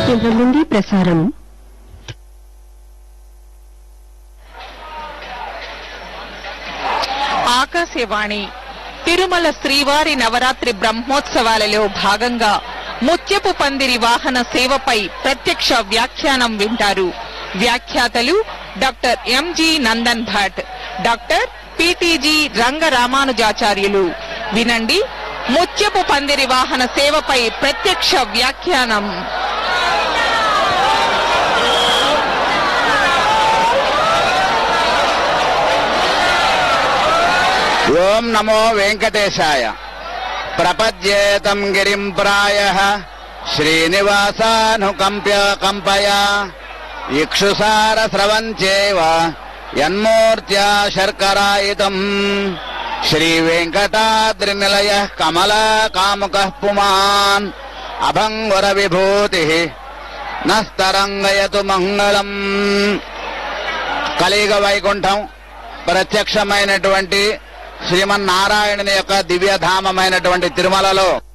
కేంద్రం నుండి ప్రసారం ఆకాశవాణి తిరుమల శ్రీవారి నవరాత్రి బ్రహ్మోత్సవాలలో భాగంగా ముత్యపు పందిరి వాహన సేవపై ప్రత్యక్ష వ్యాఖ్యానం వింటారు commentators doctor M G Nandan Bhat doctor P T G Rangaramanujacharyulu వినండి ముత్యపు పందిరి వాహన సేవపై ప్రత్యక్ష వ్యాఖ్యానం ఓం నమో వెంకటేశాయ ప్రపద్యేతం గిరిం ప్రాయ శ్రీనివాసానుకంప్య కంపయా ఇక్షుసార స్రవంచేవ యన్మూర్త్యా శర్కరాయితం శ్రీ వెంకటాద్రి నిలయ కమలా కాముక పుమాన్ అభంగుర విభూతి నస్తరంగయతు మంగళం కలియుగ వైకుంఠం ప్రత్యక్షమైనటువంటి శ్రీమన్నారాయణుని యొక్క దివ్యధామమైనటువంటి తిరుమలలో